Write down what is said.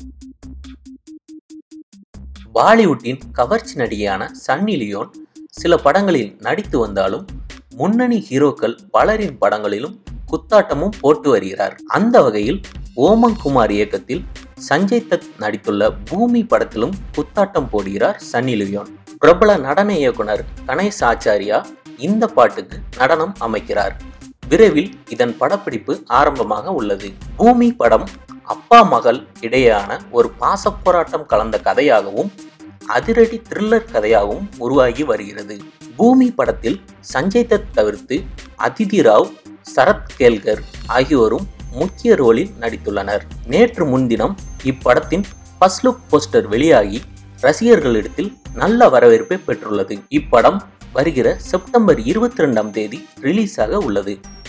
பாலிவுட்டின் கவர்ச்சி நடிகையான சன்னி லியோன் சில படங்களில் நடித்து வந்தாலும் முன்னணி ஹீரோக்கள் பலரின் படங்களிலும் குத்தாட்டமும் போட்டு வருகிறார் அந்த வகையில் ஓமன் குமார் இயக்கத்தில் சஞ்சய் தத் நடித்துள்ள பூமி படத்திலும் குத்தாட்டம் போடுகிறார் சன்னி லியோன் பிரபல நடன இயக்குனர் கணேஷ் ஆச்சாரியா இந்த பாட்டுக்கு நடனம் அமைக்கிறார் விரைவில் இதன் படப்பிடிப்பு ஆரம்பமாக உள்ளது பூமி படம் அப்பா மகள் இடையேயான ஒரு பாசப் போராட்டம் கலந்த கதையாகவும் அதிரடி த்ரில்லர் கதையாகவும் உருவாகி வருகிறது பூமி படத்தில் சஞ்சய் தத் தவிர்த்து அதிதி ராவ் சரத் கேல்கர் ஆகியோரும் முக்கிய ரோலில் நடித்துள்ளனர் நேற்று முன்தினம் இப்படத்தின் ஃபர்ஸ்ட் லுக் போஸ்டர் வெளியாகி ரசிகர்களிடத்தில் நல்ல வரவேற்பை பெற்றுள்ளது இப்படம் வருகிற செப்டம்பர் இருபத்தி ரெண்டாம் தேதி ரிலீஸ் ஆக உள்ளது